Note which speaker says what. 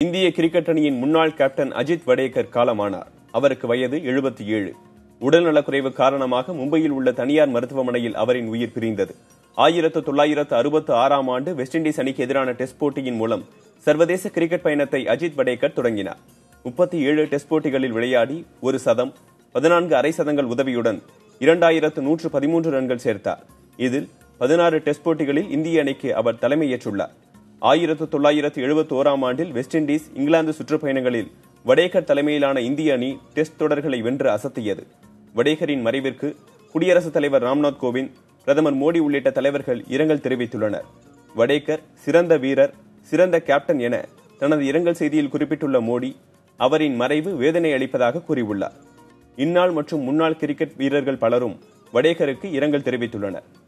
Speaker 1: இந்திய கிரிக்கெட் அணியின் முன்னாள் கேப்டன் அஜித் வடேகர் காலமானார் அவருக்கு வயது எழுபத்தி ஏழு உடல்நலக்குறைவு காரணமாக மும்பையில் உள்ள தனியார் மருத்துவமனையில் அவரின் உயிர் பிரிந்தது ஆயிரத்து தொள்ளாயிரத்து அறுபத்து ஆறாம் ஆண்டு வெஸ்ட் இண்டீஸ் அணிக்கு எதிரான டெஸ்ட் போட்டியின் மூலம் சர்வதேச கிரிக்கெட் பயணத்தை அஜித் வடேகர் தொடங்கினார் முப்பத்தி ஏழு டெஸ்ட் போட்டிகளில் விளையாடி ஒரு சதம் பதினான்கு அரை சதங்கள் உதவியுடன் இரண்டாயிரத்து நூற்று பதிமூன்று ரன்கள் சேர்த்தார் இதில் பதினாறு டெஸ்ட் போட்டிகளில் இந்திய அணிக்கு அவர் தலைமையேற்றுள்ளார் ஆயிரத்து தொள்ளாயிரத்து எழுபத்தி ஓராம் ஆண்டில் வெஸ்ட் இண்டீஸ் இங்கிலாந்து சுற்றுப்பயணங்களில் வடேகர் தலைமையிலான இந்திய அணி டெஸ்ட் தொடர்களை வென்று அசத்தியது வடேகரின் மறைவிற்கு குடியரசுத் தலைவர் ராம்நாத் கோவிந்த் பிரதமர் மோடி உள்ளிட்ட தலைவர்கள் இரங்கல் தெரிவித்துள்ளனர் வடேகர் சிறந்த வீரர் சிறந்த கேப்டன் என தனது இரங்கல் செய்தியில் குறிப்பிட்டுள்ள மோடி அவரின் மறைவு வேதனை அளிப்பதாக கூறியுள்ளார் இந்நாள் மற்றும் முன்னாள் கிரிக்கெட் வீரர்கள் பலரும் வடேகருக்கு இரங்கல் தெரிவித்துள்ளனர்